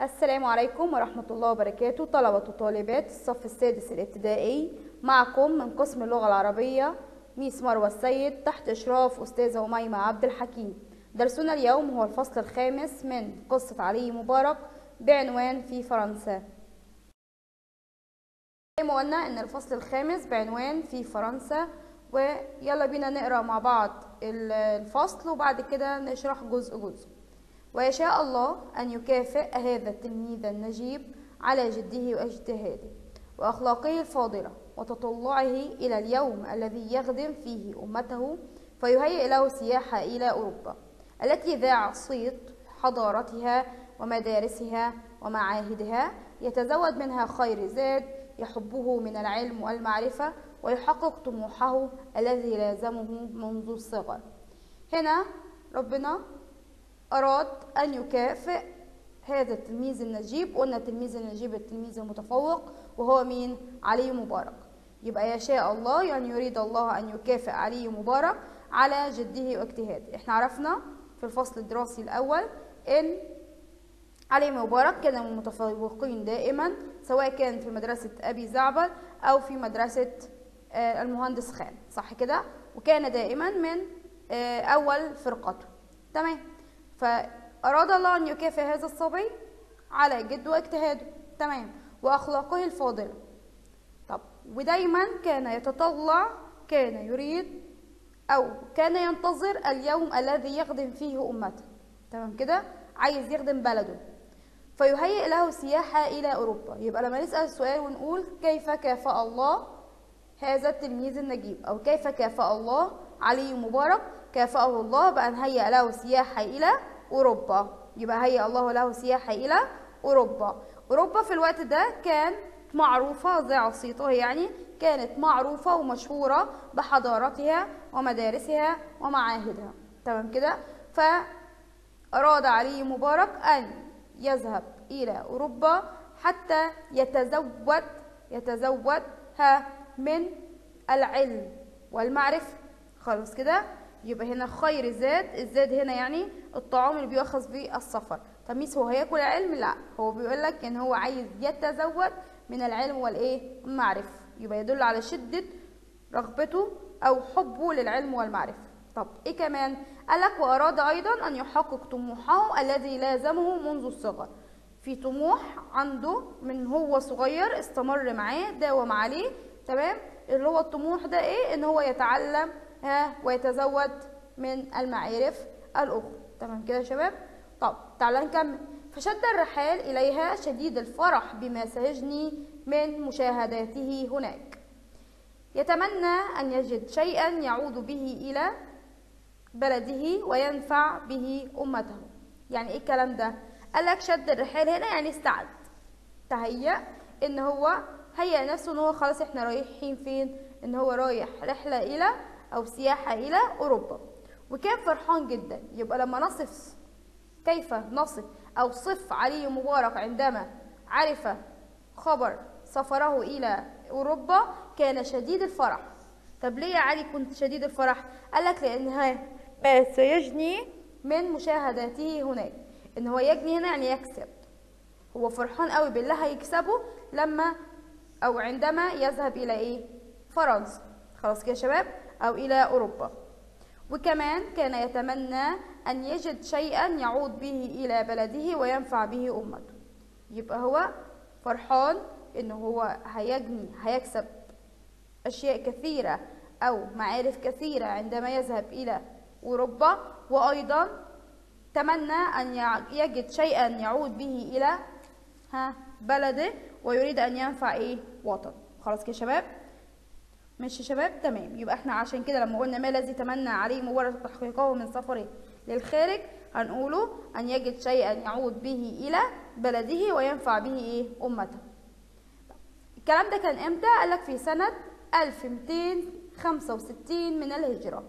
السلام عليكم ورحمة الله وبركاته طلبة وطالبات الصف السادس الابتدائي معكم من قسم اللغة العربية ميس مروة السيد تحت إشراف أستاذة أميمة عبد الحكيم درسنا اليوم هو الفصل الخامس من قصة علي مبارك بعنوان في فرنسا زي ما قلنا إن الفصل الخامس بعنوان في فرنسا ويلا بينا نقرأ مع بعض الفصل وبعد كده نشرح جزء جزء ويشاء الله أن يكافئ هذا التلميذ النجيب على جده واجتهاده وأخلاقه الفاضلة وتطلعه إلى اليوم الذي يخدم فيه أمته فيهيئ له سياحة إلى أوروبا التي ذاع صيت حضارتها ومدارسها ومعاهدها يتزود منها خير زاد يحبه من العلم والمعرفة ويحقق طموحه الذي لازمه منذ الصغر هنا ربنا أراد أن يكافئ هذا التلميذ النجيب قلنا التلميذ النجيب التلميذ المتفوق وهو مين علي مبارك يبقى يشاء الله يعني يريد الله أن يكافئ علي مبارك على جده واجتهاده احنا عرفنا في الفصل الدراسي الأول إن علي مبارك كان من المتفوقين دائما سواء كان في مدرسة أبي زعبل أو في مدرسة المهندس خان صح كده وكان دائما من أول فرقته تمام فأراد الله أن يكافئ هذا الصبي على جد واجتهاده تمام وأخلاقه الفاضلة طب ودايما كان يتطلع كان يريد أو كان ينتظر اليوم الذي يخدم فيه أمته تمام كده عايز يخدم بلده فيهيئ له سياحة إلى أوروبا يبقى لما نسأل السؤال ونقول كيف كافأ الله هذا التلميذ النجيب أو كيف كافأ الله علي مبارك كافأه الله بأن هيأ له سياحة إلى أوروبا يبقى هيأ الله له سياحة إلى أوروبا أوروبا في الوقت ده كان معروفة زي عصيته يعني كانت معروفة ومشهورة بحضارتها ومدارسها ومعاهدها تمام كده فأراد علي مبارك أن يذهب إلى أوروبا حتى يتزود يتزود ها من العلم والمعرفة خلاص كده يبقى هنا خير زاد الزاد هنا يعني الطعام اللي بيؤخذ به السفر طب ميس هو هياكل العلم لا هو بيقول لك ان هو عايز يتزود من العلم والايه المعرفه يبقى يدل على شده رغبته او حبه للعلم والمعرفه طب ايه كمان قالك واراد ايضا ان يحقق طموحه الذي لازمه منذ الصغر في طموح عنده من هو صغير استمر معاه داوم عليه تمام اللي هو الطموح ده ايه ان هو يتعلم ها ويتزود من المعارف الاخرى تمام كده يا شباب طب تعالى نكمل فشد الرحال اليها شديد الفرح بما سيجني من مشاهداته هناك يتمنى ان يجد شيئا يعود به الى بلده وينفع به امته يعني ايه الكلام ده قال لك شد الرحال هنا يعني استعد تهيأ ان هو هيأ نفسه ان هو خلاص احنا رايحين فين ان هو رايح رحله الى او سياحه الى اوروبا وكان فرحان جدا يبقى لما نصف كيف نصف او صف علي مبارك عندما عرف خبر سفره الى اوروبا كان شديد الفرح طب ليه يا علي كنت شديد الفرح قال لك لان ما سيجني من مشاهداته هناك ان هو يجني هنا يعني يكسب هو فرحان قوي بالله هيكسبه لما او عندما يذهب الى ايه فرنسا خلاص كده يا شباب او الى اوروبا وكمان كان يتمنى ان يجد شيئا يعود به الى بلده وينفع به امته يبقى هو فرحان ان هو هيجني هيكسب اشياء كثيره او معارف كثيره عندما يذهب الى اوروبا وايضا تمنى ان يجد شيئا يعود به الى ها بلده ويريد ان ينفع ايه وطن خلاص كده يا شباب ماشي يا شباب تمام يبقى احنا عشان كده لما قلنا ما الذي تمنى عليه مبارك تحقيقه من سفره للخارج هنقوله ان يجد شيئا يعود به الى بلده وينفع به ايه امته الكلام ده كان امتى قالك في سنة 1265 من الهجرة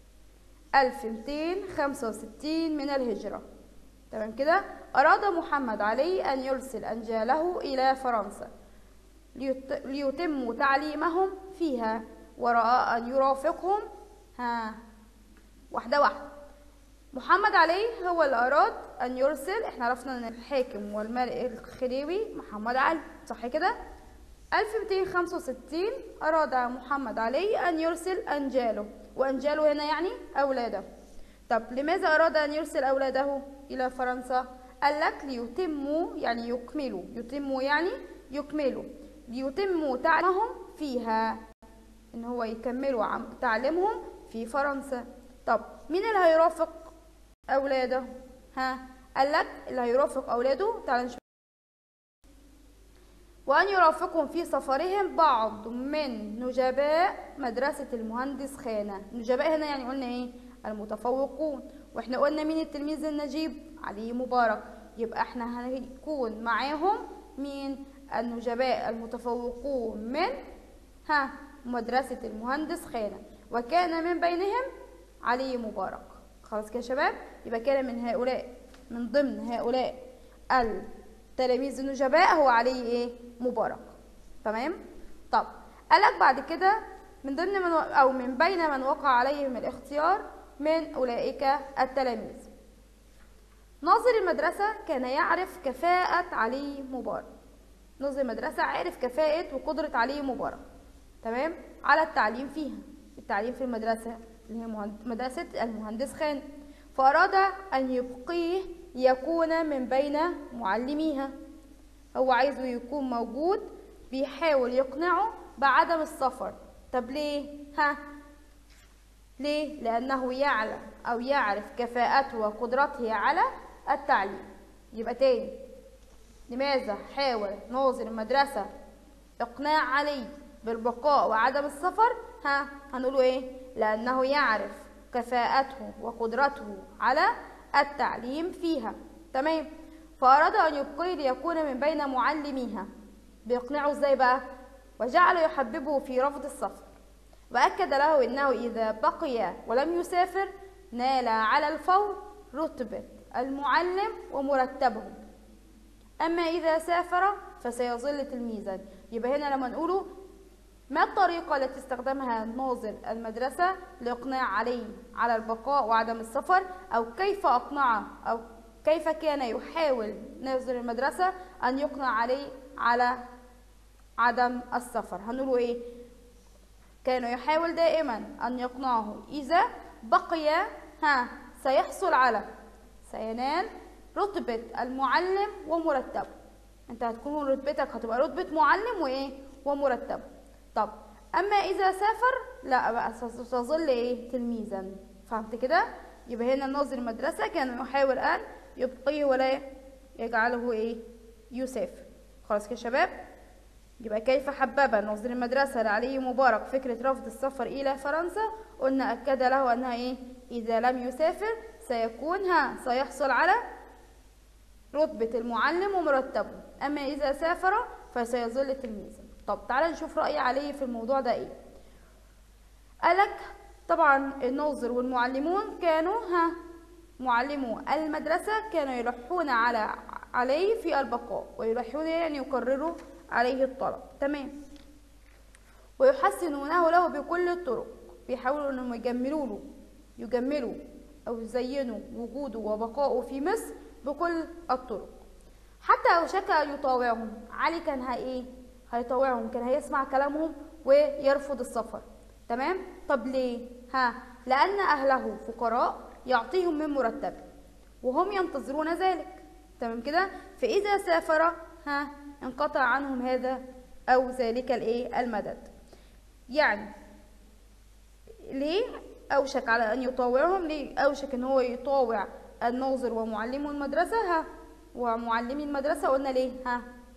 1265 من الهجرة تمام كده أراد محمد علي أن يرسل أنجاله إلى فرنسا ليتموا تعليمهم فيها ورأى أن يرافقهم ها واحدة واحدة محمد علي هو اللي أراد أن يرسل احنا عرفنا أن الحاكم والملك الخديوي محمد علي صح كده 1265 أراد محمد علي أن يرسل أنجاله وأنجاله هنا يعني أولاده طب لماذا أراد أن يرسل أولاده إلى فرنسا؟ قال لك ليتموا يعني يكملوا يتموا يعني يكملوا ليتموا تعليمهم فيها إن هو يكملوا تعليمهم في فرنسا طب مين اللي هيرافق أولاده؟ ها قال لك اللي هيرافق أولاده تعال نشوف وأن يرافقهم في سفرهم بعض من نجباء مدرسة المهندس خانة نجباء هنا يعني قلنا إيه المتفوقون وإحنا قلنا مين التلميذ النجيب علي مبارك يبقى إحنا هنكون معاهم مين النجباء المتفوقون من ها مدرسة المهندس خانة وكان من بينهم علي مبارك خلاص كده يا شباب يبقى كان من هؤلاء من ضمن هؤلاء التلاميذ النجباء هو علي ايه مبارك تمام طب قالك بعد كده من ضمن من و... او من بين من وقع عليهم الاختيار من اولئك التلاميذ ناظر المدرسة كان يعرف كفاءة علي مبارك ناظر المدرسة عارف كفاءة وقدرة علي مبارك تمام على التعليم فيها التعليم في المدرسة اللي هي مدرسة المهندس خان فأراد أن يبقيه يكون من بين معلميها هو عايزه يكون موجود بيحاول يقنعه بعدم السفر طب ليه ها ليه لأنه يعلم أو يعرف كفاءته وقدرته على التعليم يبقى تاني لماذا حاول ناظر المدرسة إقناع علي بالبقاء وعدم السفر ها هنقوله ايه لأنه يعرف كفاءته وقدرته على التعليم فيها تمام فأراد أن يبقي ليكون من بين معلميها بيقنعه ازاي بقى وجعل يحببه في رفض السفر وأكد له أنه إذا بقي ولم يسافر نال على الفور رتبة المعلم ومرتبه أما إذا سافر فسيظل تلميذا يبقى هنا لما نقوله ما الطريقة التي استخدمها ناظر المدرسة لإقناع علي على البقاء وعدم السفر أو كيف أقنعه أو كيف كان يحاول ناظر المدرسة أن يقنع علي على عدم السفر هنقوله إيه كان يحاول دائما أن يقنعه إذا بقي ها سيحصل على سينال رتبة المعلم ومرتبه انت هتكون رتبتك هتبقى رتبة معلم وايه ومرتبه طب اما اذا سافر لا بقى ستظل ايه تلميذا فهمت كده يبقى هنا ناظر المدرسة كان يحاول ان يبقيه ولا يجعله ايه يسافر خلاص كده يا شباب يبقى كيف حبب ناظر المدرسة لعلي مبارك فكرة رفض السفر إلى فرنسا قلنا أكد له أنها إيه إذا لم يسافر سيكون ها سيحصل على رتبة المعلم ومرتبه أما إذا سافر فسيظل تلميذا طب تعالى نشوف رأي علي في الموضوع ده إيه قالك طبعا الناظر والمعلمون كانوا ها معلمو المدرسة كانوا يلحون على عليه في البقاء ويلحون يعني يكرروا عليه الطلب تمام ويحسنونه له بكل الطرق بيحاولوا انهم يجملوا له يجملوا او يزينوا وجوده وبقائه في مصر بكل الطرق حتى اوشك ان يطاوعهم علي كان هي ايه هيطاوعهم كان هيسمع كلامهم ويرفض السفر تمام طب ليه ها لان اهله فقراء يعطيهم من مرتبه وهم ينتظرون ذلك تمام كده فاذا سافر ها انقطع عنهم هذا او ذلك الايه المدد يعني ليه اوشك على ان يطاوعهم ليه اوشك ان هو يطاوع الناظر ومعلمو المدرسه ها ومعلمي المدرسه قلنا ليه ها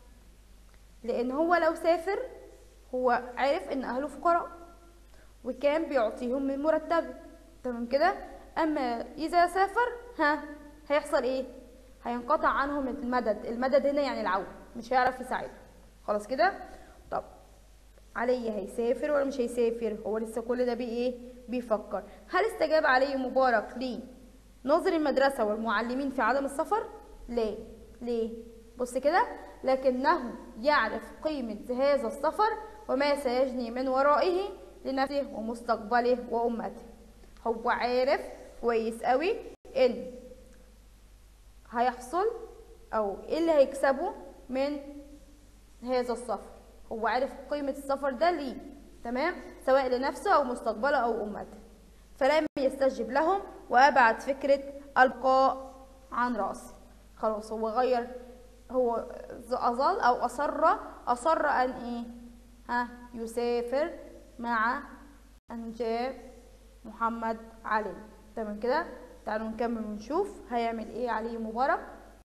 لان هو لو سافر هو عرف ان اهله فقراء وكان بيعطيهم من مرتبه تمام كده اما اذا سافر ها هيحصل ايه هينقطع عنهم المدد المدد هنا يعني العون مش هيعرف يساعده خلاص كده طب علي هيسافر ولا مش هيسافر هو لسه كل ده بيه ايه بيفكر هل استجاب علي مبارك ليه ناظر المدرسه والمعلمين في عدم السفر ليه ليه بص كده لكنه يعرف قيمة هذا السفر وما سيجني من ورائه لنفسه ومستقبله وأمته هو عارف كويس قوي ان هيحصل او ايه اللي هيكسبه من هذا السفر هو عارف قيمة السفر ده ليه تمام سواء لنفسه او مستقبله او امته فلم يستجب لهم وابعد فكرة القاء عن رأسه خلاص هو غير هو أظل أو أصر أصر أن إيه ها يسافر مع أنجاب محمد علي تمام كده تعالوا نكمل ونشوف هيعمل إيه علي مبارك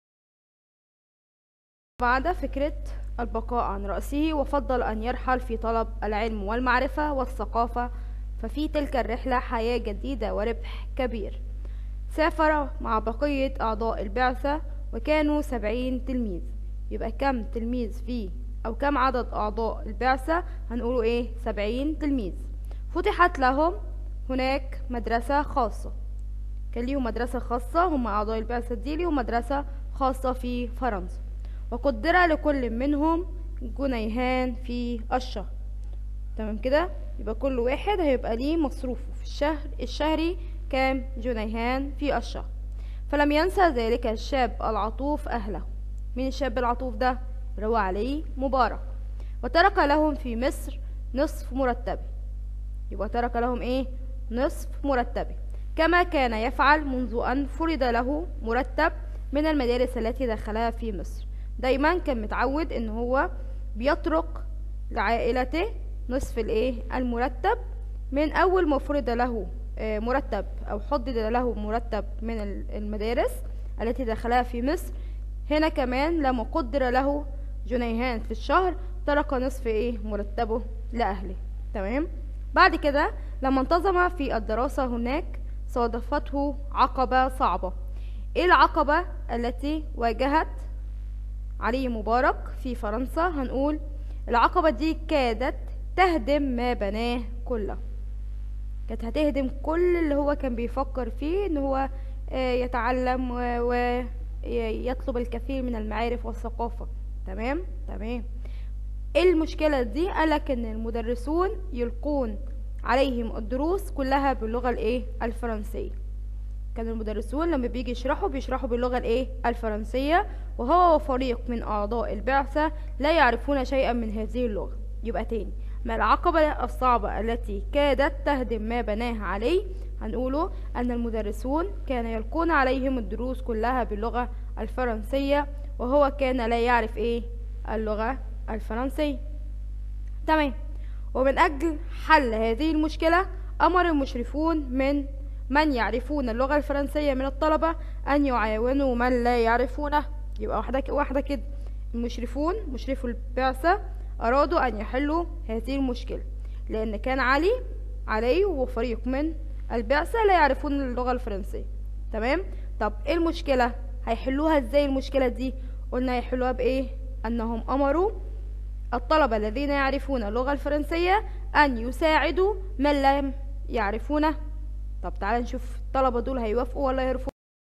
بعد فكرة البقاء عن رأسه وفضل أن يرحل في طلب العلم والمعرفة والثقافة ففي تلك الرحلة حياة جديدة وربح كبير سافر مع بقية أعضاء البعثة وكانوا سبعين تلميذ يبقى كم تلميذ فيه أو كم عدد أعضاء البعثة هنقوله إيه سبعين تلميذ فتحت لهم هناك مدرسة خاصة كان ليهم مدرسة خاصة هم أعضاء البعثة دي ليهم مدرسة خاصة في فرنسا وقدر لكل منهم جنيهان في الشهر تمام كده يبقى كل واحد هيبقى ليه مصروفه في الشهر الشهري كام جنيهان في الشهر فلم ينسى ذلك الشاب العطوف أهله من الشاب العطوف ده اللي هو علي مبارك وترك لهم في مصر نصف مرتبه يبقى ترك لهم ايه نصف مرتبه كما كان يفعل منذ أن فرض له مرتب من المدارس التي دخلها في مصر دايما كان متعود ان هو بيترك لعائلته نصف الايه المرتب من اول ما فرض له مرتب او حدد له مرتب من المدارس التي دخلها في مصر هنا كمان لما قدر له جنيهان في الشهر ترك نصف ايه مرتبه لاهله تمام بعد كده لما انتظم في الدراسة هناك صادفته عقبة صعبة ايه العقبة التي واجهت علي مبارك في فرنسا هنقول العقبة دي كادت تهدم ما بناه كله كانت هتهدم كل اللي هو كان بيفكر فيه ان هو يتعلم ويطلب الكثير من المعارف والثقافة تمام تمام ايه المشكلة دي قالك ان المدرسون يلقون عليهم الدروس كلها باللغة الايه الفرنسية كان المدرسون لما بيجي يشرحوا بيشرحوا باللغة الايه الفرنسية وهو وفريق من اعضاء البعثة لا يعرفون شيئا من هذه اللغة يبقى تاني ما العقبة الصعبة التي كادت تهدم ما بناه عليه هنقوله أن المدرسون كان يلقون عليهم الدروس كلها باللغة الفرنسية وهو كان لا يعرف إيه اللغة الفرنسية تمام ومن أجل حل هذه المشكلة أمر المشرفون من من يعرفون اللغة الفرنسية من الطلبة أن يعاونوا من لا يعرفونه يبقى واحدة واحدة كده المشرفون مشرفو البعثة أرادوا أن يحلوا هذه المشكلة لأن كان علي علي وفريق من البعثة لا يعرفون اللغة الفرنسية تمام طب ايه المشكلة هيحلوها ازاي المشكلة دي قلنا هيحلوها بايه انهم امروا الطلبة الذين يعرفون اللغة الفرنسية ان يساعدوا من لم يعرفونه طب تعال نشوف الطلبة دول هيوافقوا ولا يرفضوا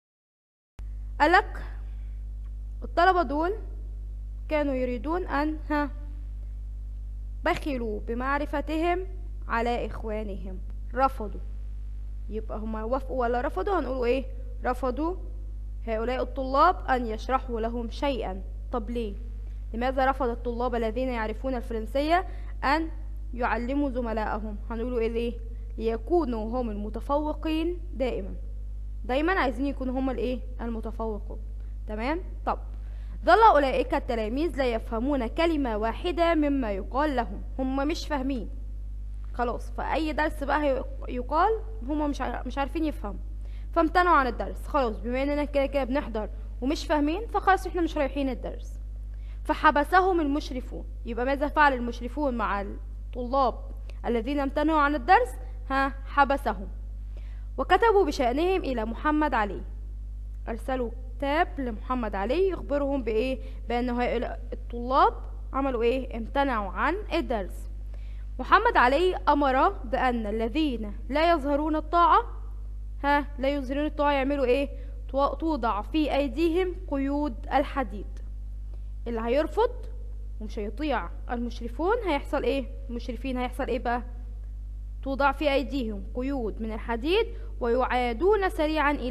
قالك الطلبة دول كانوا يريدون ان ها بخلوا بمعرفتهم على اخوانهم رفضوا يبقى هما وافقوا ولا رفضوا هنقولوا ايه رفضوا هؤلاء الطلاب ان يشرحوا لهم شيئا طب ليه لماذا رفض الطلاب الذين يعرفون الفرنسية ان يعلموا زملائهم هنقولوا ايه ليه ليكونوا هم المتفوقين دائما دايما عايزين يكونوا هم الايه المتفوقون تمام طب ظل اولئك التلاميذ لا يفهمون كلمة واحدة مما يقال لهم هم مش فاهمين خلاص فاي درس بقى يقال هم مش مش عارفين يفهموا فامتنعوا عن الدرس خلاص بما اننا كده كده بنحضر ومش فاهمين فخلاص احنا مش رايحين الدرس فحبسهم المشرفون يبقى ماذا فعل المشرفون مع الطلاب الذين امتنعوا عن الدرس ها حبسهم وكتبوا بشأنهم إلى محمد علي أرسلوا كتاب لمحمد علي يخبرهم بإيه بأن هؤلاء الطلاب عملوا إيه امتنعوا عن الدرس محمد علي أمر بأن الذين لا يظهرون الطاعة ها لا يظهرون الطاعة يعملوا إيه توضع في أيديهم قيود الحديد اللي هيرفض ومش هيطيع المشرفون هيحصل إيه المشرفين هيحصل إيه بقى توضع في أيديهم قيود من الحديد ويعادون سريعا إلى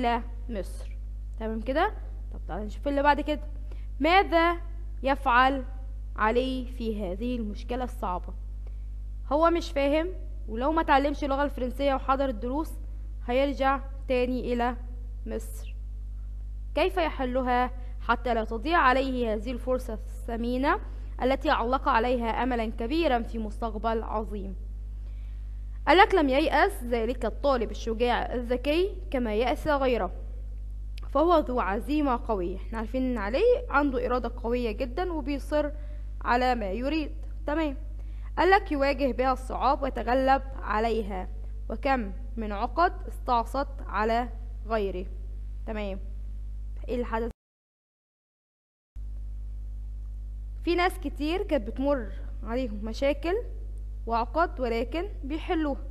مصر تمام كده طب تعالى نشوف اللي بعد كده ماذا يفعل علي في هذه المشكلة الصعبة هو مش فاهم ولو ما تعلمش اللغة الفرنسية وحضر الدروس هيرجع تاني إلى مصر كيف يحلها حتى لا تضيع عليه هذه الفرصة الثمينة التي علق عليها أملا كبيرا في مستقبل عظيم قالك لم ييأس ذلك الطالب الشجاع الذكي كما يأس غيره فهو ذو عزيمة قوية احنا عارفين ان علي عنده إرادة قوية جدا وبيصر على ما يريد تمام قالك يواجه بها الصعاب ويتغلب عليها وكم من عقد استعصت على غيره تمام ايه الحدث في ناس كتير كانت بتمر عليهم مشاكل وعقد ولكن بيحلوها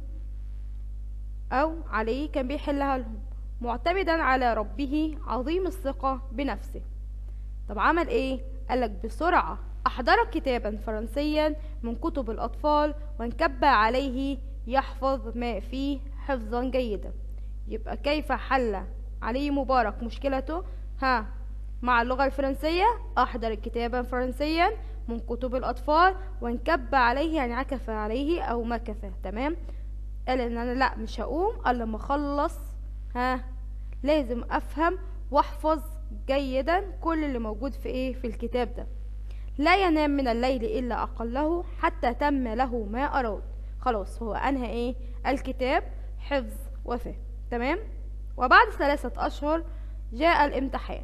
او عليه كان بيحلها لهم معتمدا على ربه عظيم الثقة بنفسه طب عمل ايه قالك بسرعة أحضر كتابا فرنسيا من كتب الأطفال وانكب عليه يحفظ ما فيه حفظا جيدا يبقى كيف حل علي مبارك مشكلته ها مع اللغة الفرنسية أحضر كتابا فرنسيا من كتب الأطفال وانكب عليه يعني عكف عليه أو مكث تمام قال إن أنا لأ مش هقوم إلا لما أخلص ها لازم أفهم وأحفظ جيدا كل اللي موجود في إيه في الكتاب ده لا ينام من الليل إلا أقله حتى تم له ما أراد خلاص هو أنهى إيه الكتاب حفظ وفهم تمام وبعد ثلاثة أشهر جاء الامتحان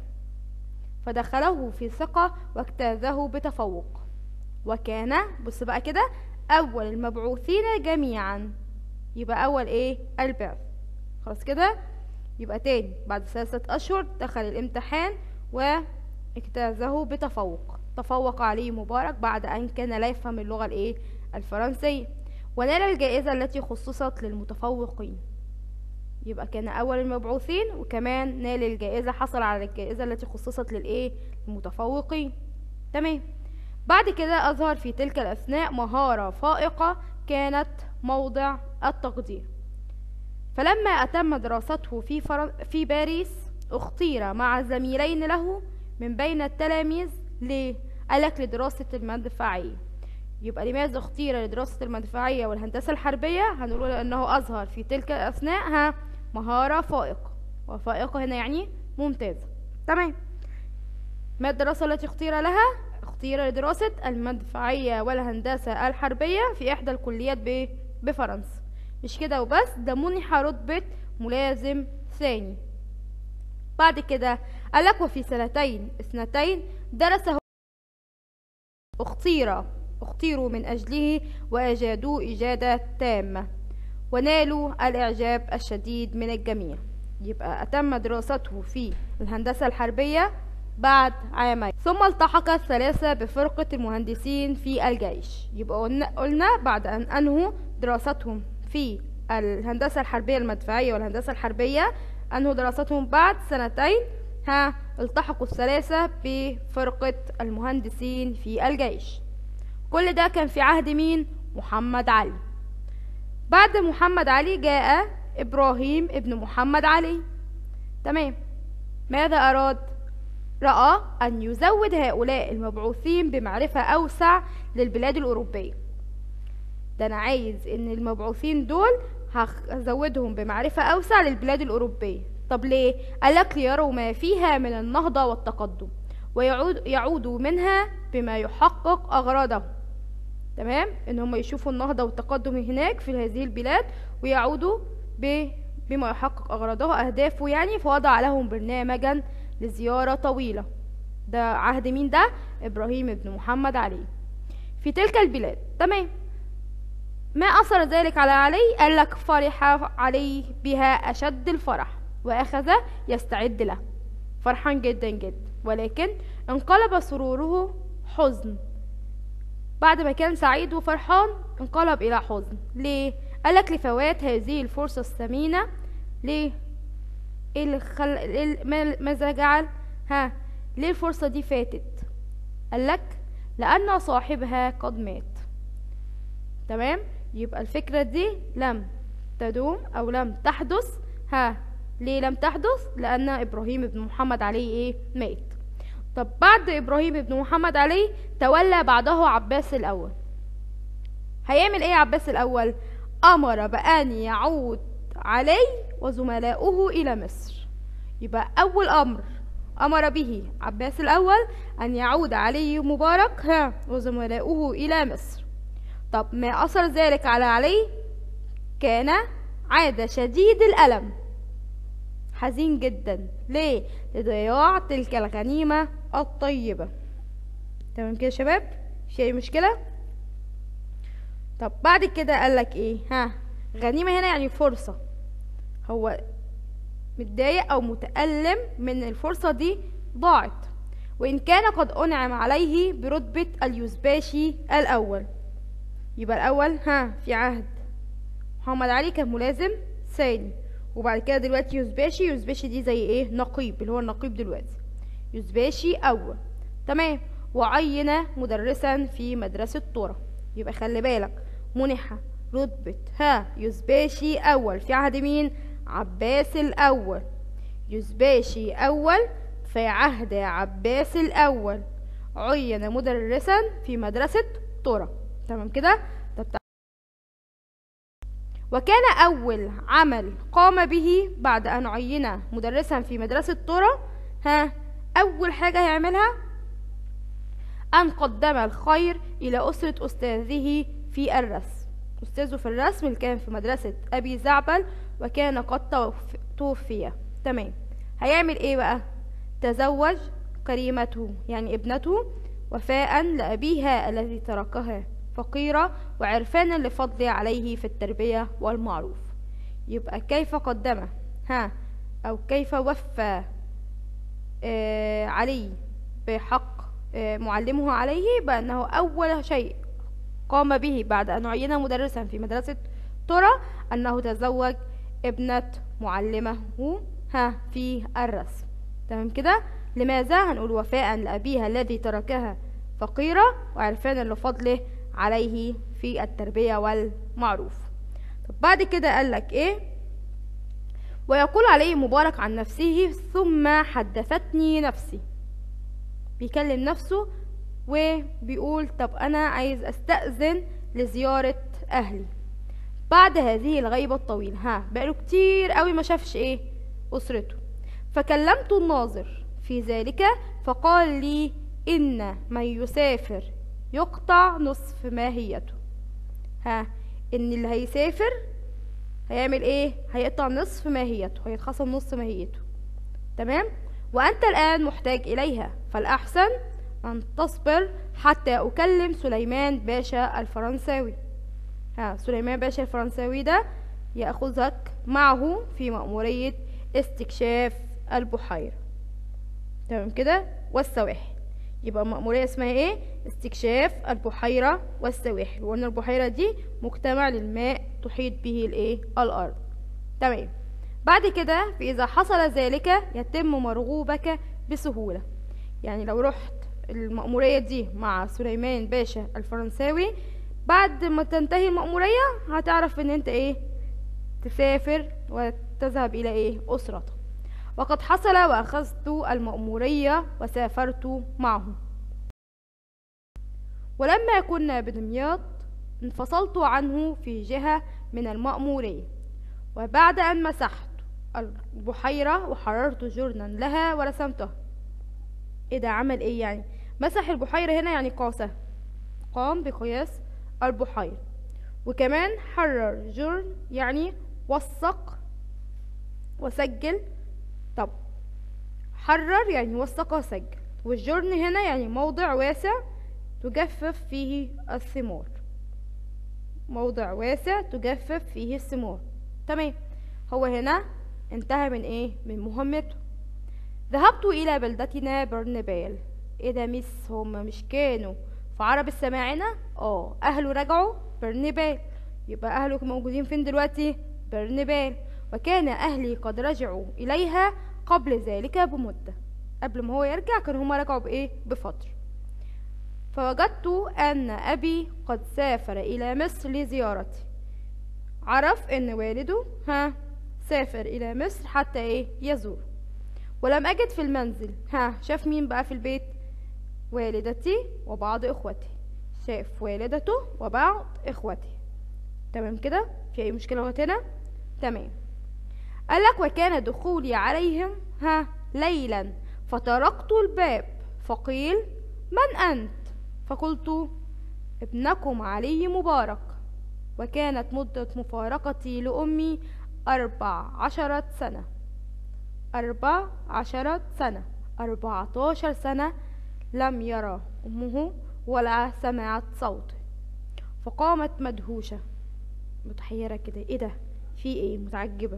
فدخله في ثقة واجتازه بتفوق وكان بص بقى كده أول المبعوثين جميعا يبقى أول إيه البعث خلاص كده يبقى تاني بعد ثلاثة أشهر دخل الامتحان واجتازه بتفوق تفوق عليه مبارك بعد أن كان لا يفهم اللغة الإيه الفرنسية ونال الجائزة التي خصصت للمتفوقين يبقى كان أول المبعوثين وكمان نال الجائزة حصل على الجائزة التي خصصت للإيه المتفوقين تمام بعد كده أظهر في تلك الأثناء مهارة فائقة كانت موضع التقدير فلما أتم دراسته في, فرن... في باريس اختير مع زميلين له من بين التلاميذ ليه؟ قالك لدراسة المدفعية يبقى لماذا اختير لدراسة المدفعية والهندسة الحربية هنقول أنه أظهر في تلك الأثناء ها مهارة فائقة وفائقة هنا يعني ممتازة تمام ما الدراسة التي اختير لها اختير لدراسة المدفعية والهندسة الحربية في إحدى الكليات ب... بفرنسا مش كده وبس ده منح رتبة ملازم ثاني بعد كده قالك وفي سنتين اثنتين درسه اختير اختيروا من أجله وأجادوا إجادة تامة ونالوا الإعجاب الشديد من الجميع يبقى أتم دراسته في الهندسة الحربية بعد عامين ثم التحق الثلاثة بفرقة المهندسين في الجيش يبقى قلنا, قلنا بعد أن أنهوا دراستهم في الهندسة الحربية المدفعية والهندسة الحربية أنهوا دراستهم بعد سنتين ها التحقوا الثلاثة بفرقة المهندسين في الجيش كل ده كان في عهد مين محمد علي بعد محمد علي جاء إبراهيم ابن محمد علي تمام ماذا أراد رأى أن يزود هؤلاء المبعوثين بمعرفة أوسع للبلاد الأوروبية ده أنا عايز إن المبعوثين دول هزودهم بمعرفة أوسع للبلاد الأوروبية طب ليه؟ قالك ليروا ما فيها من النهضة والتقدم ويعود يعودوا منها بما يحقق أغراضهم تمام ان هم يشوفوا النهضة والتقدم هناك في هذه البلاد ويعودوا ب... بما يحقق أغراضه أهدافه يعني فوضع لهم برنامجا لزيارة طويلة ده عهد مين ده إبراهيم بن محمد علي في تلك البلاد تمام ما أثر ذلك على علي قال لك فرح علي بها أشد الفرح وأخذ يستعد له فرحان جدا جدا ولكن انقلب سروره حزن بعد ما كان سعيد وفرحان انقلب إلى حزن ليه؟ قالك لفوات هذه الفرصة الثمينة ليه؟ ايه اللي خل... إيه ماذا جعل؟ ها ليه الفرصة دي فاتت؟ قالك لأن صاحبها قد مات تمام؟ يبقى الفكرة دي لم تدوم أو لم تحدث ها ليه لم تحدث لان ابراهيم بن محمد عليه ايه مات طب بعد ابراهيم بن محمد عليه تولى بعده عباس الاول هيعمل ايه عباس الاول امر بان يعود علي وزملاؤه الى مصر يبقى اول امر امر به عباس الاول ان يعود علي مبارك ها وزملاؤه الى مصر طب ما اثر ذلك على علي كان عاد شديد الالم حزين جدا ليه لضياع تلك الغنيمه الطيبه تمام كده يا شباب في اي مشكله طب بعد كده قالك ايه ها غنيمة هنا يعني فرصة هو متضايق او متألم من الفرصة دي ضاعت وان كان قد انعم عليه برتبة اليوزباشي الاول يبقى الاول ها في عهد محمد علي كان ملازم ثاني وبعد كده دلوقتي يوزباشي يوزباشي دي زي ايه نقيب اللي هو النقيب دلوقتي يوزباشي اول تمام وعين مدرسا في مدرسة طورة يبقى خلي بالك منح رتبة ها يوزباشي أول في عهد مين؟ عباس الأول يوزباشي أول في عهد عباس الأول عين مدرسا في مدرسة طورة تمام كده؟ طب تع- وكان أول عمل قام به بعد أن عين مدرسا في مدرسة طورة ها أول حاجة هيعملها أن قدم الخير إلى أسرة أستاذه في الرسم أستاذه في الرسم اللي كان في مدرسة أبي زعبل وكان قد توف- توفي تمام هيعمل إيه بقى تزوج كريمته يعني ابنته وفاء لأبيها الذي تركها فقيرة وعرفانا لفضل عليه في التربية والمعروف يبقى كيف قدم ها أو كيف وفى آه علي بحق آه معلمه عليه بأنه أول شيء قام به بعد أن عين مدرسا في مدرسة ترى أنه تزوج ابنة معلمه ها في الرسم تمام كده لماذا هنقول وفاء لأبيها الذي تركها فقيرة وعرفانا لفضله عليه في التربية والمعروف طب بعد كده قالك ايه ويقول عليه مبارك عن نفسه ثم حدثتني نفسي بيكلم نفسه وبيقول طب انا عايز استأذن لزيارة اهلي بعد هذه الغيبة الطويلة ها بقاله كتير قوي ما شافش ايه اسرته فكلمت الناظر في ذلك فقال لي ان من يسافر يقطع نصف ماهيته ها ان اللي هيسافر هيعمل ايه هيقطع نصف ماهيته هيتخصم نص ماهيته تمام وانت الان محتاج اليها فالاحسن ان تصبر حتى اكلم سليمان باشا الفرنساوي ها سليمان باشا الفرنساوي ده ياخذك معه في مأمورية استكشاف البحيرة تمام كده والسواحل يبقى مأمورية اسمها ايه استكشاف البحيرة والسواحل وان البحيرة دي مجتمع للماء تحيط به الايه الارض تمام بعد كده فاذا حصل ذلك يتم مرغوبك بسهولة يعني لو رحت المأمورية دي مع سليمان باشا الفرنساوي بعد ما تنتهي المأمورية هتعرف ان انت ايه تسافر وتذهب الى ايه اسرتك وقد حصل واخذت المأمورية وسافرت معه ولما كنا بدمياط انفصلت عنه في جهة من المأمورية وبعد أن مسحت البحيرة وحررت جرنا لها ورسمتها ايه ده عمل ايه يعني مسح البحيرة هنا يعني قاسها قام بقياس البحيرة وكمان حرر جرن يعني وثق وسجل طب حرر يعني وثق وسجل والجرن هنا يعني موضع واسع تجفف فيه الثمار موضع واسع تجفف فيه الثمار تمام هو هنا انتهى من ايه من مهمته ذهبت الى بلدتنا برنبال ايه ده ميس هما مش كانوا في عرب السماعنة اه اهله رجعوا برنبال يبقى اهله موجودين فين دلوقتي برنبال وكان اهلي قد رجعوا اليها قبل ذلك بمدة قبل ما هو يرجع كانوا هما رجعوا بايه بفترة فوجدت ان ابي قد سافر الى مصر لزيارتي عرف ان والده ها سافر إلى مصر حتى إيه يزور ولم أجد في المنزل ها شاف مين بقى في البيت والدتي وبعض إخوتي شاف والدته وبعض إخوتي تمام كده في أي مشكلة لغاية هنا تمام قال لك وكان دخولي عليهم ها ليلا فطرقت الباب فقيل من أنت فقلت ابنكم علي مبارك وكانت مدة مفارقتي لأمي أربع عشرة سنة أربع عشرة سنة أربعتاشر سنة لم يرى أمه ولا سمعت صوته فقامت مدهوشة متحيرة كده ايه ده في ايه متعجبة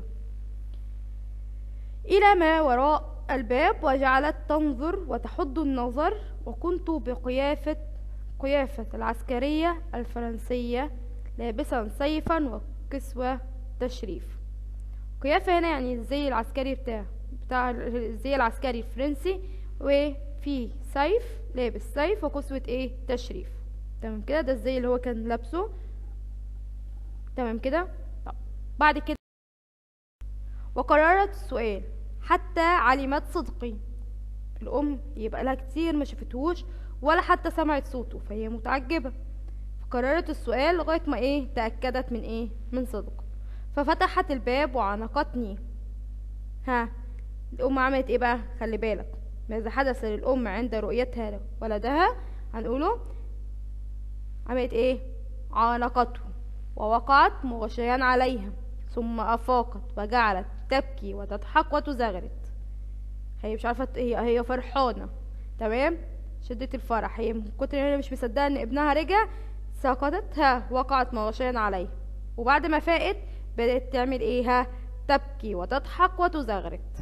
إلى ما وراء الباب وجعلت تنظر وتحد النظر وكنت بقيافة قيافة العسكرية الفرنسية لابسا سيفا وكسوة تشريف قيافة هنا يعني الزي العسكري بتاع بتاع الزي العسكري الفرنسي وفي سيف لابس سيف وكسوة ايه تشريف تمام كده ده الزي اللي هو كان لابسه تمام كده طب بعد كده وقررت السؤال حتى علمت صدقي الأم يبقى لها كتير ما شافتهوش ولا حتى سمعت صوته فهي متعجبة فقررت السؤال لغاية ما ايه تأكدت من ايه من صدقه ففتحت الباب وعانقتني ها الأم عملت ايه بقى خلي بالك ماذا حدث للأم عند رؤيتها ولدها هنقوله عملت ايه عانقته ووقعت مغشيا عليها ثم أفاقت وجعلت تبكي وتضحك وتزغرت هي مش عارفة هي هي فرحانة تمام شدة الفرح هي من كتر هي مش مصدقة ان ابنها رجع سقطت ها وقعت مغشيا عليه وبعد ما فاقت بدأت تعمل ايه ها تبكي وتضحك وتزغرت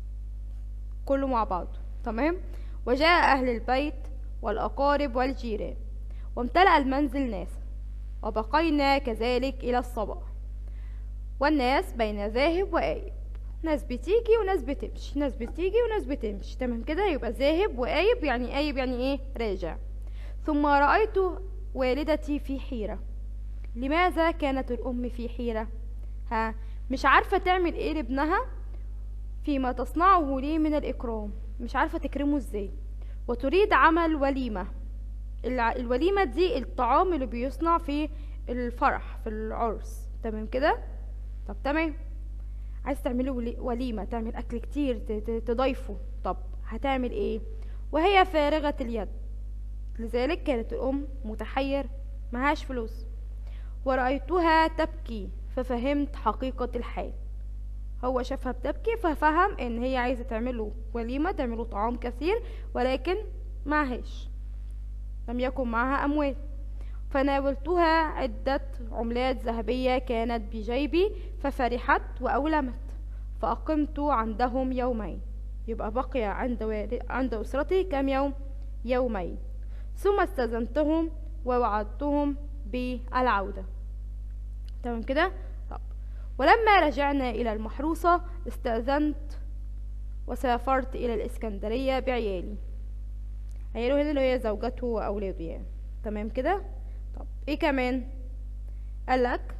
كله مع بعض تمام وجاء أهل البيت والأقارب والجيران وامتلأ المنزل ناسا وبقينا كذلك إلى الصباح والناس بين ذاهب وآيب ناس بتيجي وناس بتمشي ناس بتيجي وناس بتمشي تمام كده يبقى ذاهب وآيب يعني آيب يعني ايه راجع ثم رأيت والدتي في حيرة لماذا كانت الأم في حيرة ها مش عارفة تعمل ايه لابنها فيما تصنعه لي من الإكرام مش عارفة تكرمه ازاي وتريد عمل وليمة الع- الوليمة دي الطعام اللي بيصنع في الفرح في العرس تمام كده طب تمام عايز تعملي ولي- وليمة تعمل أكل كتير ت- ت- تضيفه طب هتعمل ايه وهي فارغة اليد لذلك كانت الأم متحير معهاش فلوس ورأيتها تبكي ففهمت حقيقة الحال هو شافها بتبكي ففهم ان هي عايزة تعمله وليمة تعمله طعام كثير ولكن معهاش لم يكن معها أموال فناولتها عدة عملات ذهبية كانت بجيبي ففرحت وأولمت فأقمت عندهم يومين يبقى بقي عند والد عند أسرتي كم يوم يومين ثم استأذنتهم ووعدتهم بالعودة تمام كده طب ولما رجعنا إلى المحروسة استأذنت وسافرت إلى الإسكندرية بعيالي عياله هنا اللي هي زوجته وأولاده يعني تمام كده طب ايه كمان قالك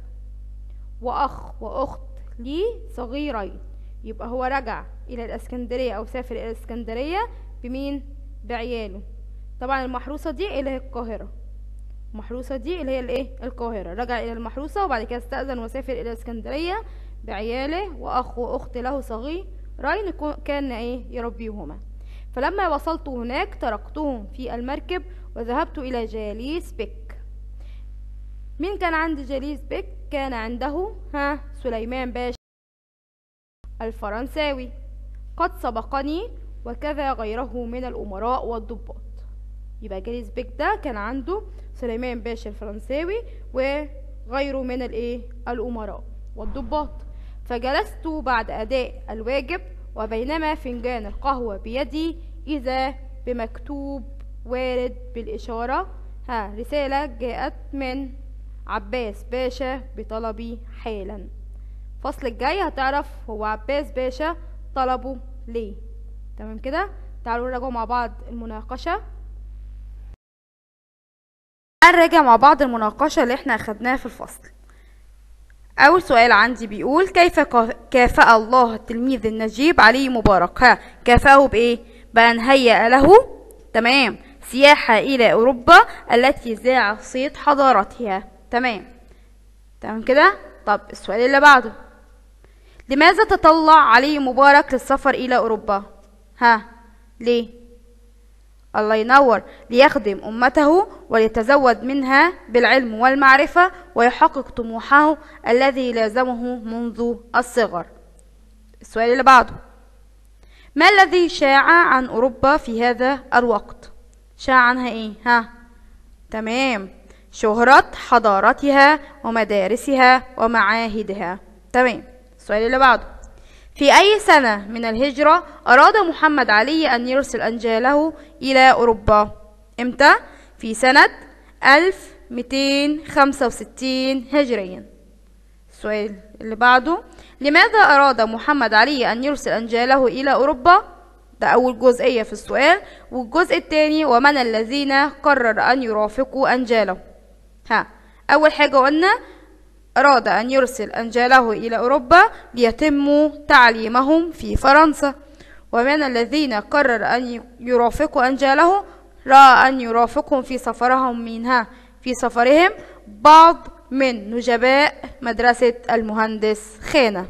وأخ وأخت لي صغيرين يبقى هو رجع إلى الإسكندرية أو سافر إلى الإسكندرية بمين بعياله طبعا المحروسة دي اللي هي القاهرة المحروسة دي اللي هي الايه القاهرة رجع إلى المحروسة وبعد كده استأذن وسافر إلى الإسكندرية بعياله وأخ وأخت له صغيرين يكون- كان ايه يربيهما فلما وصلت هناك تركتهم في المركب وذهبت إلى جاليس بك مين كان عند جاليس بك كان عنده ها سليمان باشا الفرنساوي قد سبقني وكذا غيره من الأمراء والضباط يبقى جاليس بك ده كان عنده سليمان باشا الفرنساوي وغيره من الايه الأمراء والضباط فجلست بعد أداء الواجب وبينما فنجان القهوة بيدي إذا بمكتوب وارد بالإشارة ها رسالة جاءت من عباس باشا بطلبي حالا الفصل الجاي هتعرف هو عباس باشا طلبه ليه تمام كده تعالوا نراجع مع بعض المناقشة هنراجع مع بعض المناقشة اللي احنا أخدناها في الفصل أول سؤال عندي بيقول كيف كافأ الله التلميذ النجيب علي مبارك ها كافأه بإيه بأن هيأ له تمام سياحة إلى أوروبا التي ذاع صيت حضارتها تمام تمام كده طب السؤال اللي بعده لماذا تطلع علي مبارك للسفر إلى أوروبا ها ليه الله ينور ليخدم أمته وليتزود منها بالعلم والمعرفة ويحقق طموحه الذي لازمه منذ الصغر السؤال اللي بعده ما الذي شاع عن أوروبا في هذا الوقت شاع عنها إيه ها تمام شهرة حضارتها ومدارسها ومعاهدها تمام السؤال اللي بعده في أي سنة من الهجرة أراد محمد علي أن يرسل أنجاله إلى أوروبا إمتى؟ في سنة 1265 هجريا السؤال اللي بعده لماذا أراد محمد علي أن يرسل أنجاله إلى أوروبا؟ ده أول جزئية في السؤال والجزء الثاني ومن الذين قرر أن يرافقوا أنجاله ها أول حاجة قلنا أراد أن يرسل أنجاله إلى أوروبا ليتموا تعليمهم في فرنسا ومن الذين قرر أن يرافقوا أنجاله رأى أن يرافقهم في سفرهم منها في سفرهم بعض من نجباء مدرسة المهندس خانة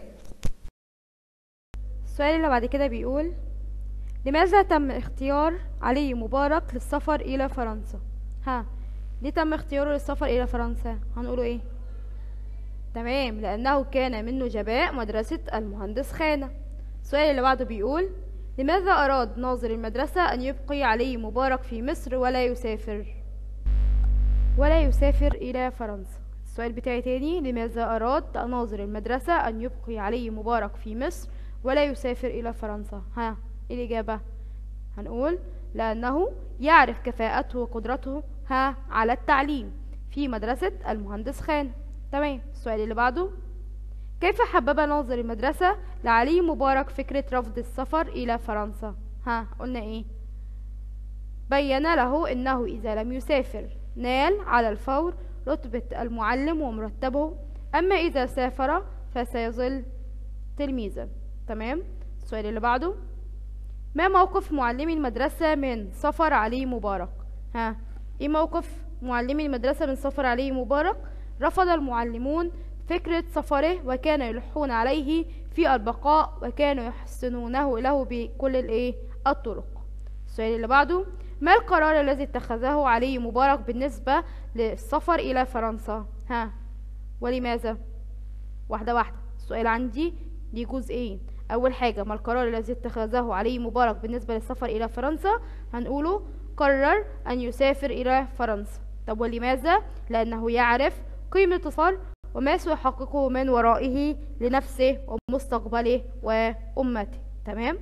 السؤال اللي بعد كده بيقول لماذا تم اختيار علي مبارك للسفر إلى فرنسا ها ليه تم اختياره للسفر إلى فرنسا هنقوله إيه تمام لأنه كان من نجباء مدرسة المهندس خانة السؤال اللي بعده بيقول لماذا أراد ناظر المدرسة أن يبقي علي مبارك في مصر ولا يسافر ولا يسافر إلى فرنسا السؤال بتاعي تاني لماذا أراد ناظر المدرسة أن يبقي علي مبارك في مصر ولا يسافر إلى فرنسا ها إيه الإجابة هنقول لأنه يعرف كفاءته وقدرته ها على التعليم في مدرسة المهندس خان تمام السؤال اللي بعده كيف حبب ناظر المدرسة لعلي مبارك فكرة رفض السفر إلى فرنسا ها قلنا إيه بين له إنه إذا لم يسافر نال على الفور رتبة المعلم ومرتبه أما إذا سافر فسيظل تلميذا تمام السؤال اللي بعده ما موقف معلمي المدرسة من سفر علي مبارك ها ايه موقف معلمي المدرسة من سفر علي مبارك رفض المعلمون فكرة سفره وكانوا يلحون عليه في البقاء وكانوا يحسنونه له بكل الايه الطرق السؤال اللي بعده ما القرار الذي اتخذه علي مبارك بالنسبة للسفر إلى فرنسا ها ولماذا واحدة واحدة السؤال عندي ليه جزئين أول حاجة ما القرار الذي اتخذه علي مبارك بالنسبة للسفر إلى فرنسا هنقوله قرر أن يسافر إلى فرنسا طب ولماذا لأنه يعرف قيمة السفر وما سيحققه من ورائه لنفسه ومستقبله وأمته تمام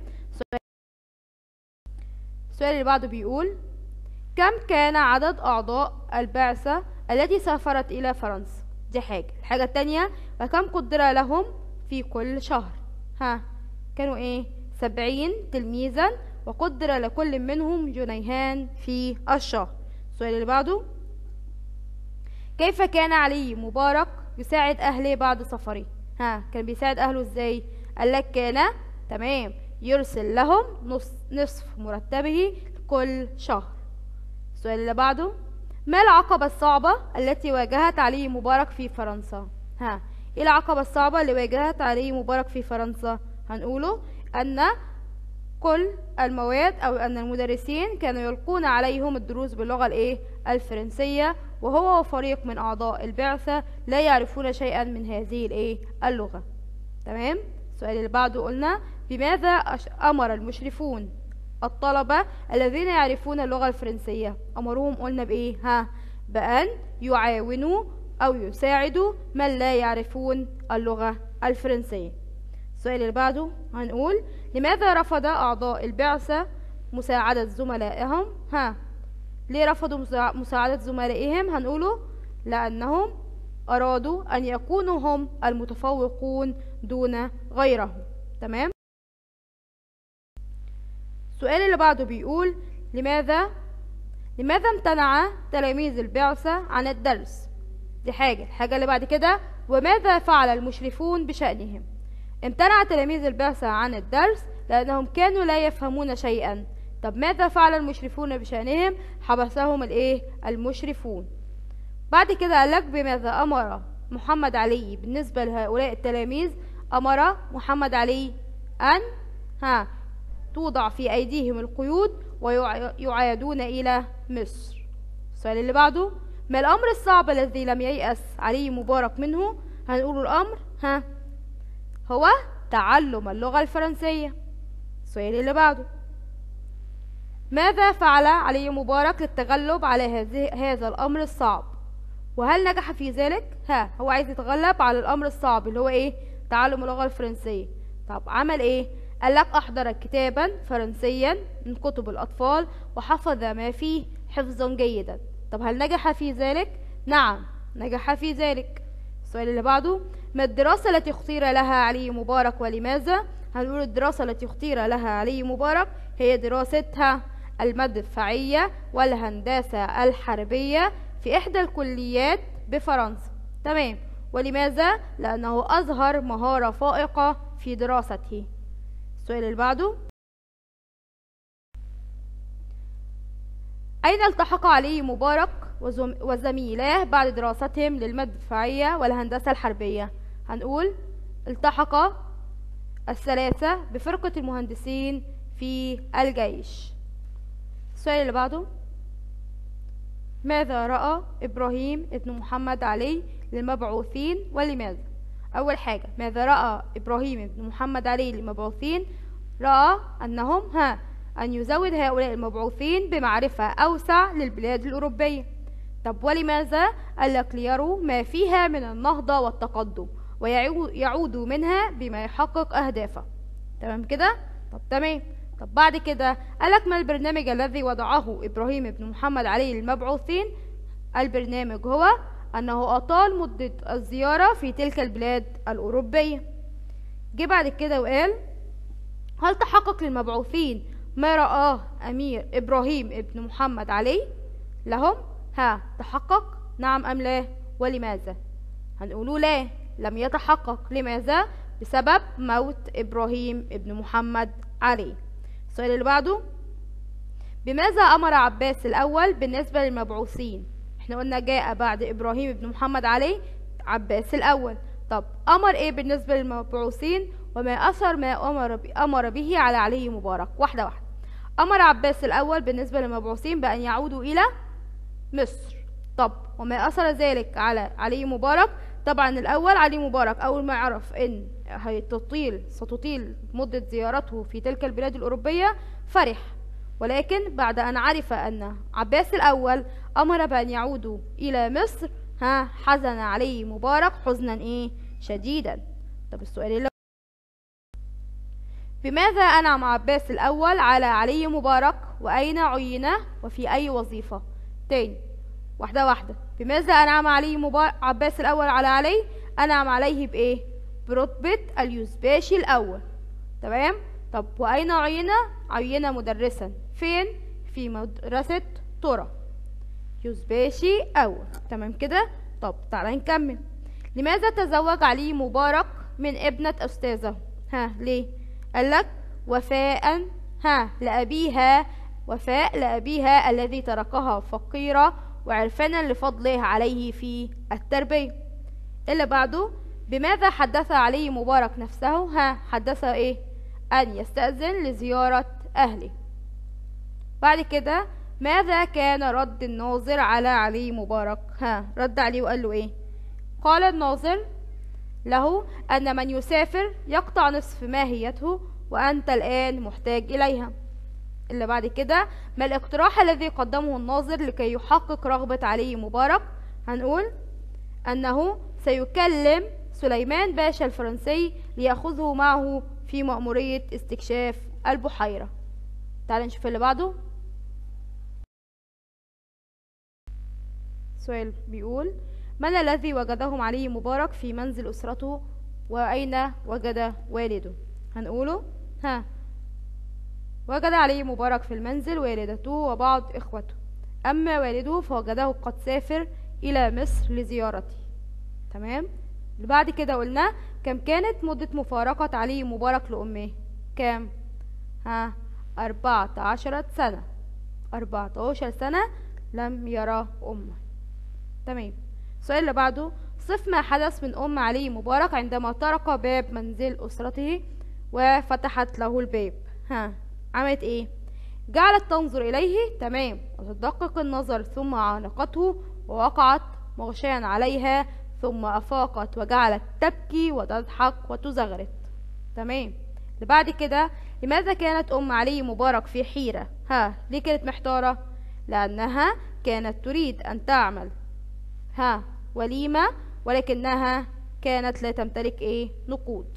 السؤال اللي بعده بيقول كم كان عدد أعضاء البعثة التي سافرت إلى فرنسا دي حاجة الحاجة التانية وكم قدر لهم في كل شهر ها كانوا ايه سبعين تلميذا وقدر لكل منهم جنيهان في الشهر السؤال اللي بعده كيف كان علي مبارك يساعد أهله بعد سفره ها كان بيساعد أهله ازاي قال لك كان تمام يرسل لهم نص نصف مرتبه كل شهر السؤال اللي بعده ما العقبة الصعبة التي واجهت علي مبارك في فرنسا ها ايه العقبة الصعبة اللي واجهت علي مبارك في فرنسا هنقوله أن كل المواد أو أن المدرسين كانوا يلقون عليهم الدروس باللغة الإيه الفرنسية وهو وفريق من أعضاء البعثة لا يعرفون شيئا من هذه الإيه اللغة تمام السؤال اللي بعده قلنا بماذا أمر المشرفون الطلبة الذين يعرفون اللغة الفرنسية أمروهم قلنا بإيه ها بأن يعاونوا أو يساعدوا من لا يعرفون اللغة الفرنسية السؤال اللي بعده هنقول لماذا رفض أعضاء البعثة مساعدة زملائهم ها ليه رفضوا مساعدة زملائهم هنقوله لأنهم أرادوا أن يكونوا هم المتفوقون دون غيرهم تمام السؤال اللي بعده بيقول لماذا لماذا امتنع تلاميذ البعثة عن الدرس دي حاجة الحاجة اللي بعد كده وماذا فعل المشرفون بشأنهم امتنع تلاميذ البعثة عن الدرس لأنهم كانوا لا يفهمون شيئا طب ماذا فعل المشرفون بشأنهم حبسهم الايه المشرفون بعد كده قالك بماذا أمر محمد علي بالنسبة لهؤلاء التلاميذ أمر محمد علي أن ها توضع في أيديهم القيود ويعادون إلى مصر السؤال اللي بعده ما الأمر الصعب الذي لم ييأس علي مبارك منه هنقول الأمر ها هو تعلم اللغة الفرنسية السؤال اللي بعده ماذا فعل علي مبارك للتغلب على هذه هذا الأمر الصعب وهل نجح في ذلك ها هو عايز يتغلب على الأمر الصعب اللي هو إيه تعلم اللغة الفرنسية طب عمل إيه قال لك أحضر كتابا فرنسيا من كتب الأطفال وحفظ ما فيه حفظا جيدا طب هل نجح في ذلك نعم نجح في ذلك السؤال اللي بعده ما الدراسة التي اختير لها علي مبارك ولماذا هنقول الدراسة التي اختير لها علي مبارك هي دراستها المدفعية والهندسة الحربية في إحدى الكليات بفرنسا تمام ولماذا؟ لأنه أظهر مهارة فائقة في دراسته السؤال اللي بعده أين التحق علي مبارك وزميلاه بعد دراستهم للمدفعية والهندسة الحربية هنقول التحق الثلاثة بفرقة المهندسين في الجيش السؤال اللي بعده ماذا رأى إبراهيم ابن محمد علي للمبعوثين ولماذا أول حاجة ماذا رأى إبراهيم ابن محمد علي للمبعوثين رأى أنهم ها أن يزود هؤلاء المبعوثين بمعرفة أوسع للبلاد الأوروبية طب ولماذا؟ قال لك ليروا ما فيها من النهضة والتقدم ويعودوا منها بما يحقق أهدافه تمام كده؟ طب تمام طب بعد كده قالك ما البرنامج الذي وضعه إبراهيم بن محمد علي للمبعوثين البرنامج هو أنه أطال مدة الزيارة في تلك البلاد الأوروبية جه بعد كده وقال هل تحقق للمبعوثين ما رآه أمير إبراهيم ابن محمد علي لهم ها تحقق نعم أم لا ولماذا هنقول لا لم يتحقق لماذا بسبب موت إبراهيم ابن محمد علي السؤال اللي بعده بماذا أمر عباس الأول بالنسبة للمبعوثين احنا قلنا جاء بعد إبراهيم بن محمد علي عباس الأول طب أمر إيه بالنسبة للمبعوثين وما أثر ما أمر, أمر به على علي مبارك واحدة واحدة أمر عباس الأول بالنسبة للمبعوثين بأن يعودوا إلى مصر طب وما أثر ذلك على علي مبارك طبعا الأول علي مبارك أول ما عرف إن هتطيل ستطيل مدة زيارته في تلك البلاد الأوروبية فرح ولكن بعد أن عرف أن عباس الأول أمر بأن يعودوا إلى مصر ها حزن علي مبارك حزنا إيه شديدا طب السؤال اللي بماذا أنعم عباس الأول على علي مبارك وأين عين وفي أي وظيفة تاني واحدة واحدة بماذا أنعم علي مبارك عباس الأول على علي أنعم عليه بإيه برتبة اليوزباشي الأول تمام طب وأين عين عين مدرسا فين في مدرسة ترى يوزباشي أول تمام كده طب تعالى نكمل لماذا تزوج علي مبارك من ابنة أستاذه ها ليه قالك وفاء ها لأبيها وفاء لأبيها الذي تركها فقيرة وعرفانا لفضله عليه في التربية اللي بعده بماذا حدث علي مبارك نفسه ها حدث ايه أن يستأذن لزيارة أهله بعد كده ماذا كان رد الناظر على علي مبارك ها رد عليه وقال له ايه قال الناظر له أن من يسافر يقطع نصف ماهيته وأنت الآن محتاج إليها اللي بعد كده ما الاقتراح الذي قدمه الناظر لكي يحقق رغبة علي مبارك هنقول أنه سيكلم سليمان باشا الفرنسي ليأخذه معه في مأمورية استكشاف البحيرة تعال نشوف اللي بعده سؤال بيقول من الذي وجدهم علي مبارك في منزل أسرته وأين وجد والده هنقوله ها وجد علي مبارك في المنزل والدته وبعض إخوته أما والده فوجده قد سافر إلى مصر لزيارته تمام اللي بعد كده قلنا كم كانت مدة مفارقة علي مبارك لأمه كام ها أربعة عشرة سنة أربعة عشر سنة لم يرى أمه تمام السؤال اللي بعده صف ما حدث من أم علي مبارك عندما طرق باب منزل أسرته وفتحت له الباب ها عملت ايه جعلت تنظر إليه تمام وتدقق النظر ثم عانقته ووقعت مغشيا عليها ثم أفاقت وجعلت تبكي وتضحك وتزغرت تمام اللي بعد كده لماذا كانت أم علي مبارك في حيرة ها ليه كانت محتارة لأنها كانت تريد أن تعمل ها وليمة ولكنها كانت لا تمتلك ايه نقود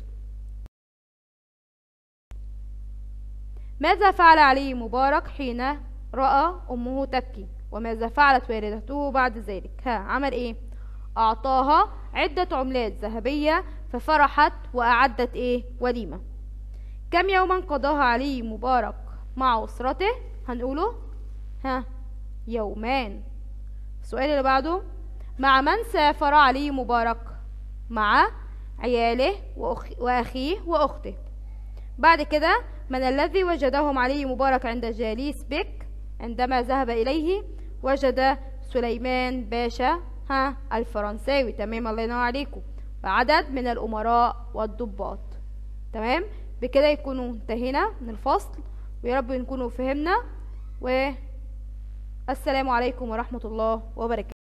ماذا فعل علي مبارك حين رأى أمه تبكي وماذا فعلت والدته بعد ذلك ها عمل ايه أعطاها عدة عملات ذهبية ففرحت وأعدت ايه وليمة كم يوما قضاها علي مبارك مع أسرته هنقوله ها يومان السؤال اللي بعده مع من سافر علي مبارك مع عياله وأخ... وأخيه وأخته بعد كده من الذي وجدهم علي مبارك عند جاليس بك عندما ذهب إليه وجد سليمان باشا ها الفرنساوي تمام الله ينور عليكم وعدد من الأمراء والضباط تمام بكده يكونوا انتهينا من الفصل ويا رب نكونوا فهمنا والسلام عليكم ورحمة الله وبركاته